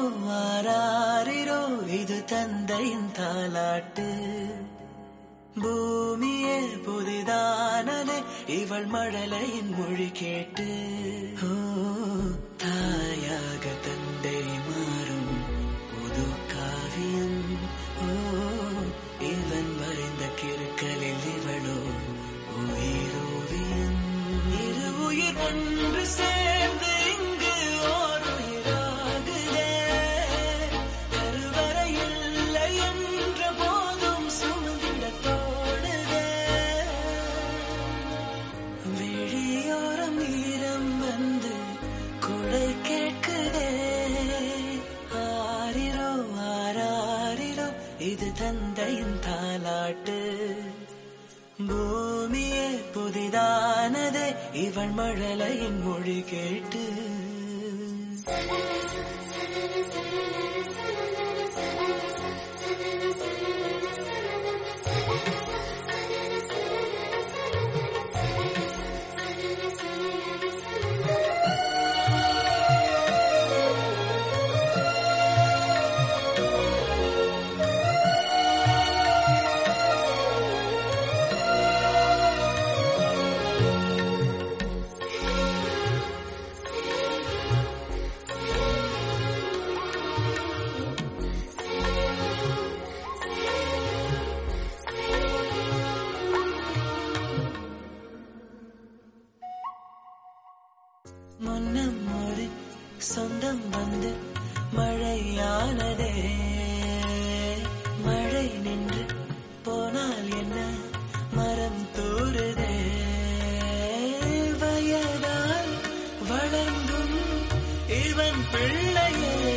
ஆராரிரோ இது தந்தையின் தாலாட்டு பூமியே புதிதானதே இவள் மழலையின் மொழி கேட்டு ஓ தாயாக தந்தை மாறும் புது காவியம் ஓ இவன் வரைந்த கிறுக்கலில் இவளோ உயிரோவியம் இரு உயிர் ஒன்று சேர்ந்து இங்கு ஓர் உயிராகுதே கருவறை இல்லை என்ற போதும் சுமந்திட தோணுதே விழியோரம் ஈரம் வந்து குடை கேட்குதே ஆரிரோ ஆராரிரோ இது தந்தையின் தாலாட்டு பூமியே புதிதானதே இவள் மழலையின் மொழி கேட்டு முன்னம் ஒரு சொந்தம் வந்து மழையானதே மழை நின்று போனால் என்ன மரம் தூறுதே வயதால் வளர்ந்தும் இவன் பிள்ளையே